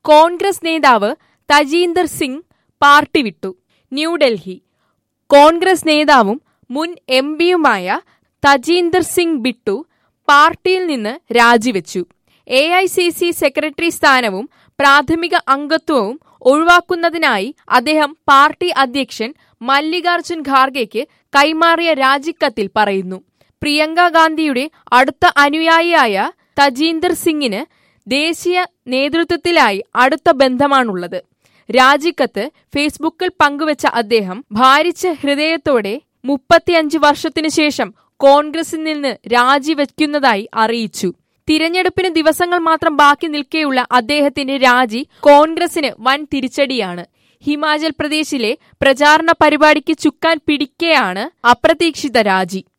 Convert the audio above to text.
കോൺഗ്രസ് നേതാവ് തജീന്ദർ സിംഗ് പാർട്ടി വിട്ടു ന്യൂഡൽഹി കോൺഗ്രസ് നേതാവും മുൻ എം പിയുമായ തജീന്ദർ സിംഗ് ബിട്ടു പാർട്ടിയിൽ നിന്ന് രാജിവെച്ചു A I C C secretary സ്ഥാനവും പ്രാഥമിക അംഗത്വവും ഒഴിവാക്കുന്നതിനായി അദ്ദേഹം പാർട്ടി അധ്യക്ഷൻ മല്ലികാർജുൻ ഖാർഗെക്ക് കൈമാറിയ രാജിക്കത്തിൽ പറയുന്നു പ്രിയങ്ക ഗാന്ധിയുടെ അടുത്ത അനുയായിയായ തജീന്ദർ സിംഗിന് ദേശീയ നേതൃത്വത്തിലായി അടുത്ത ബന്ധമാണുള്ളത് രാജിക്കത്ത് ഫേസ്ബുക്കിൽ പങ്കുവച്ച അദ്ദേഹം ഭാരിച്ച ഹൃദയത്തോടെ മുപ്പത്തിയഞ്ച് വർഷത്തിനു ശേഷം കോൺഗ്രസിൽ നിന്ന് രാജിവെക്കുന്നതായി അറിയിച്ചു തിരഞ്ഞെടുപ്പിന് ദിവസങ്ങൾ മാത്രം ബാക്കി നിൽക്കെയുള്ള അദ്ദേഹത്തിന്റെ രാജി കോൺഗ്രസിന് വൻ തിരിച്ചടിയാണ് ഹിമാചൽ പ്രദേശിലെ പ്രചാരണ പരിപാടിക്ക് ചുക്കാൻ പിടിക്കെയാണ് അപ്രതീക്ഷിത രാജി